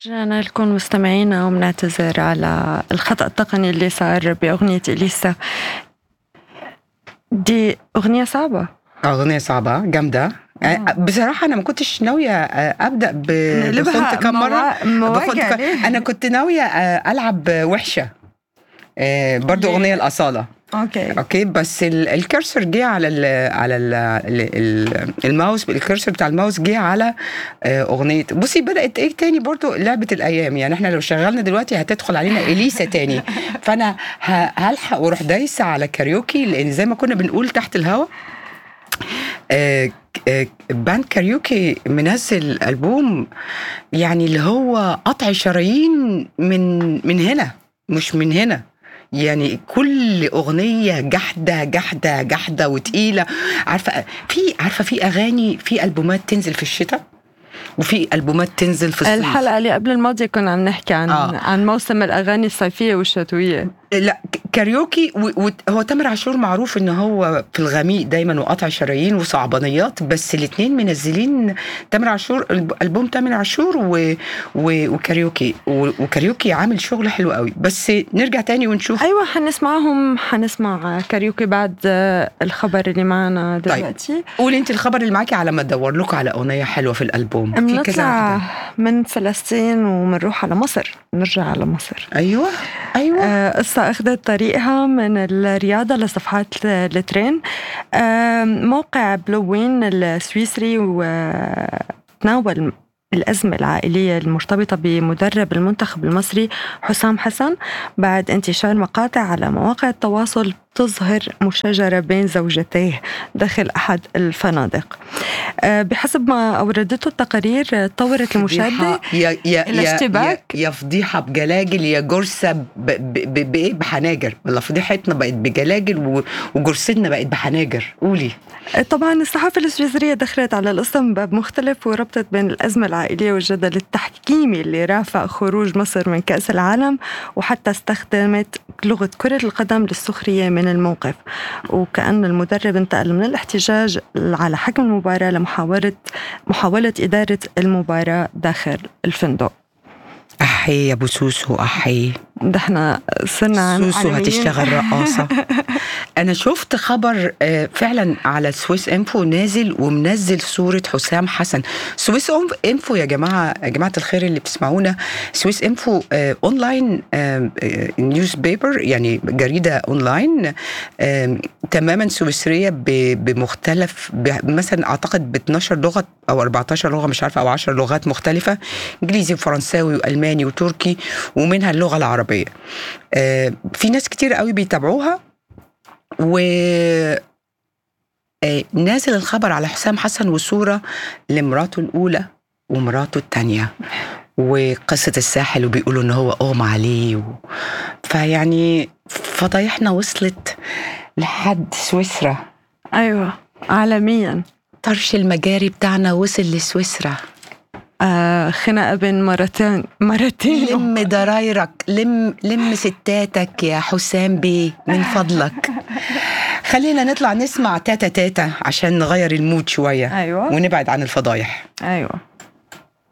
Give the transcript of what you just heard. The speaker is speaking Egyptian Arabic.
رجعنا لكم مستمعينا وبنعتذر على الخطأ التقني اللي صار بأغنية إليسا دي أغنية صعبة أغنية صعبة جامدة آه. بصراحة أنا ما كنتش ناوية آه، أبدأ ب نقلبها بفونت كم مرة موا- مواجهة بفونت كم- ليه؟ أنا كنت ناوية آه، ألعب وحشة آه، برضو ليه؟ أغنية الأصالة أوكي اوكي بس ال- الكرسر جه على ال على ال ال الماوس الكرسر بتاع الماوس جه على آه، اغنيه بصي بدات ايه تاني برضو لعبه الايام يعني احنا لو شغلنا دلوقتي هتدخل علينا اليسا تاني فانا ه- هلحق واروح دايسه على كاريوكي لان زي ما كنا بنقول تحت الهوا آه، آه، باند كاريوكي منزل البوم يعني اللي هو قطع شرايين من من هنا مش من هنا يعني كل اغنيه جحده جحده جحده وتقيله عارفه في عارفه في اغاني في البومات تنزل في الشتاء وفي البومات تنزل في الصيف الحلقة اللي قبل الماضية كنا عم نحكي عن آه. عن موسم الأغاني الصيفية والشتوية لا ك- كاريوكي و- و- هو تامر عاشور معروف ان هو في الغميق دايما وقطع شرايين وصعبانيات بس الاثنين منزلين تامر عاشور الب- البوم تامر عاشور و... و... وكاريوكي و... وكاريوكي عامل شغل حلو قوي بس نرجع تاني ونشوف أيوة حنسمعهم حنسمع كاريوكي بعد آه، الخبر اللي معنا دلوقتي قولي انت الخبر اللي معاكي على ما ادور لكم على اغنيه حلوه في الالبوم في كذا بنطلع واحدة. من فلسطين وبنروح على مصر نرجع على مصر ايوه ايوه آه، قصة أخذت طريقها من الرياضة لصفحات الترين آه، موقع بلوين السويسري وتناول الأزمة العائلية المرتبطة بمدرب المنتخب المصري حسام حسن بعد انتشار مقاطع على مواقع التواصل تظهر مشاجرة بين زوجتيه داخل أحد الفنادق آه، بحسب ما أوردته التقارير آه، طورت المشاهدة فضيحة يا يا إلى يا, اشتباك. يا, يا فضيحه بجلاجل يا جرسه ب- ب- ب- بايه بحناجر ولا فضيحتنا بقت بجلاجل و- وجرستنا بقت بحناجر قولي طبعا الصحافة السويسرية دخلت على القصة من باب مختلف وربطت بين الأزمة العائلية والجدل التحكيمي اللي رافق خروج مصر من كأس العالم وحتى استخدمت لغة كرة القدم للسخرية من الموقف وكأن المدرب انتقل من الاحتجاج على حكم المباراة لمحاولة محاولة إدارة المباراة داخل الفندق احي يا ابو سوسو احي ده احنا صرنا عن سوسو عالميين. هتشتغل رقاصه انا شفت خبر آه، فعلا على سويس انفو نازل ومنزل صوره حسام حسن سويس أنف- انفو يا جماعه يا جماعه الخير اللي بتسمعونا سويس انفو آه، اونلاين آه، آه، نيوز بيبر يعني جريده اونلاين آه، تماما سويسريه ب- بمختلف ب- مثلا اعتقد ب 12 لغه او 14 لغه مش عارفه او 10 لغات مختلفه انجليزي وفرنساوي والماني وتركي ومنها اللغه العربيه آه، في ناس كتير قوي بيتابعوها و آه، نازل الخبر على حسام حسن وصورة لمراته الأولى ومراته الثانية وقصة الساحل وبيقولوا إن هو أغمى عليه و... فيعني فضايحنا وصلت لحد سويسرا أيوة عالميا طرش المجاري بتاعنا وصل لسويسرا آه خناقة بين مرتين مرتين لم ضرايرك لم لم ستاتك يا حسام بيه من فضلك خلينا نطلع نسمع تاتا تاتا عشان نغير المود شوية أيوة ونبعد عن الفضايح أيوة